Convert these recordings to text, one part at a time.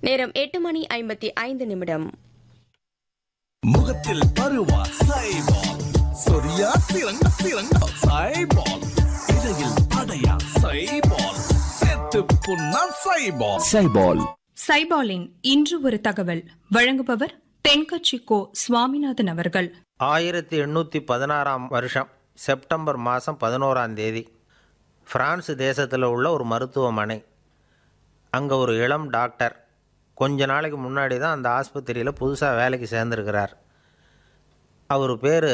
நேரம் எட்டு மணி ஐம்பத்தி ஐந்து நிமிடம் முகத்தில் பருவா சைபால் சொரியா சிறந்த சிறந்த சைபால் இடையில் அடையா சைபால் செத்து புண்ணா சைபால் சைபால் சைபாலின் இன்று ஒரு தகவல் வழங்குபவர் தென்கட்சி கோ சுவாமிநாதன் அவர்கள் ஆயிரத்தி எண்ணூற்றி பதினாறாம் வருஷம் செப்டம்பர் மாதம் பதினோராம் தேதி பிரான்ஸ் தேசத்தில் உள்ள ஒரு மருத்துவமனை அங்கே ஒரு இளம் டாக்டர் கொஞ்ச நாளைக்கு முன்னாடி தான் அந்த ஆஸ்பத்திரியில் புதுசாக வேலைக்கு சேர்ந்துருக்கிறார் அவர் பேர்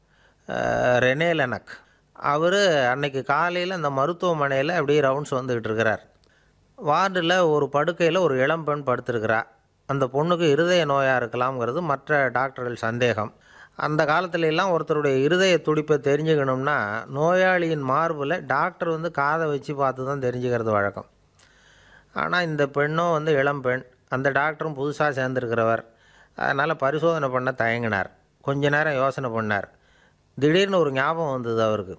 ரெனே லெனக் அவர் அன்னைக்கு காலையில் அந்த மருத்துவமனையில் அப்படியே ரவுண்ட்ஸ் வந்துக்கிட்டு இருக்கிறார் வார்டில் ஒரு படுக்கையில் ஒரு இளம் பெண் படுத்திருக்கிறா அந்த பொண்ணுக்கு இருதய நோயாக இருக்கலாம்ங்கிறது மற்ற டாக்டர்கள் சந்தேகம் அந்த காலத்துல எல்லாம் ஒருத்தருடைய இருதய துடிப்பை தெரிஞ்சுக்கணும்னா நோயாளியின் மார்பில் டாக்டர் வந்து காதை வச்சு பார்த்து தான் தெரிஞ்சுக்கிறது வழக்கம் ஆனால் இந்த பெண்ணும் வந்து இளம் பெண் அந்த டாக்டரும் புதுசாக சேர்ந்துருக்கிறவர் அதனால் பரிசோதனை பண்ண தயங்கினார் கொஞ்ச நேரம் யோசனை பண்ணார் திடீர்னு ஒரு ஞாபகம் வந்தது அவருக்கு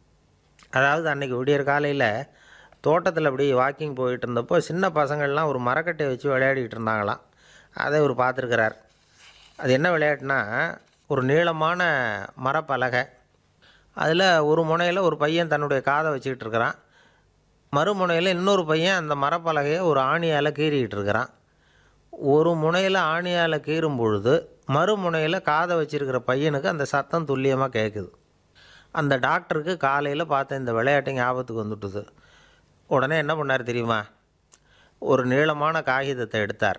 அதாவது அன்றைக்கி விடியற் காலையில் தோட்டத்தில் அப்படி வாக்கிங் போயிட்டு இருந்தப்போ சின்ன பசங்கள்லாம் ஒரு மரக்கட்டையை வச்சு விளையாடிட்டு இருந்தாங்களாம் அதை இவர் பார்த்துருக்கிறார் அது என்ன விளையாட்டுனா ஒரு நீளமான மரப்பலகை அதில் ஒரு முனையில் ஒரு பையன் தன்னுடைய காதை வச்சுக்கிட்டு இருக்கிறான் மறுமுனையில் இன்னொரு பையன் அந்த மரப்பலகையை ஒரு ஆணியால் கீறிக்கிட்டு இருக்கிறான் ஒரு முனையில் ஆணியால் கீறும் பொழுது மறுமுனையில் காதை வச்சிருக்கிற பையனுக்கு அந்த சத்தம் துல்லியமாக கேட்குது அந்த டாக்டருக்கு காலையில் பார்த்த இந்த விளையாட்டு ஞாபகத்துக்கு வந்துட்டுது உடனே என்ன பண்ணார் தெரியுமா ஒரு நீளமான காகிதத்தை எடுத்தார்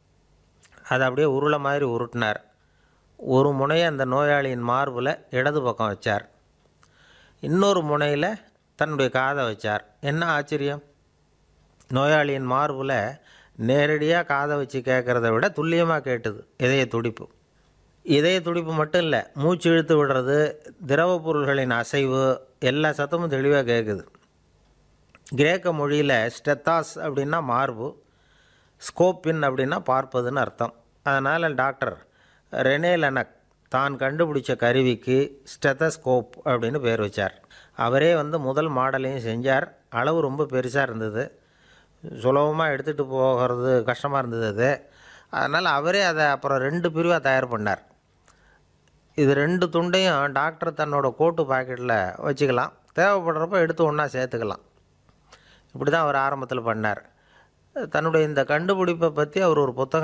அதை அப்படியே உருளை மாதிரி உருட்டினார் ஒரு முனையை அந்த நோயாளியின் மார்பில் இடது பக்கம் வச்சார் இன்னொரு முனையில் தன்னுடைய காதை வச்சார் என்ன ஆச்சரியம் நோயாளியின் மார்பில் நேரடியாக காதை வச்சு கேட்குறத விட துல்லியமாக கேட்டுது இதய துடிப்பு இதய துடிப்பு மட்டும் இல்லை மூச்சு இழுத்து விடுறது திரவ பொருள்களின் அசைவு எல்லா சத்தமும் தெளிவாக கேட்குது கிரேக்க மொழியில் ஸ்டெத்தாஸ் அப்படின்னா மார்பு ஸ்கோப்பின் அப்படின்னா பார்ப்பதுன்னு அர்த்தம் அதனால் டாக்டர் ரெனே லெனக் தான் கண்டுபிடிச்ச கருவிக்கு ஸ்டெத்தஸ்கோப் அப்படின்னு பேர் வச்சார் அவரே வந்து முதல் மாடலையும் செஞ்சார் அளவு ரொம்ப பெருசாக இருந்தது சுலபமாக எடுத்துகிட்டு போகிறது கஷ்டமாக இருந்தது அது அதனால் அவரே அதை அப்புறம் ரெண்டு பிரிவாக தயார் பண்ணார் இது ரெண்டு துண்டையும் டாக்டர் தன்னோட கோட்டு பாக்கெட்டில் வச்சுக்கலாம் தேவைப்படுறப்ப எடுத்து ஒன்றா சேர்த்துக்கலாம் இப்படி தான் அவர் ஆரம்பத்தில் பண்ணார் தன்னுடைய இந்த கண்டுபிடிப்பை பற்றி அவர் ஒரு புத்தகம்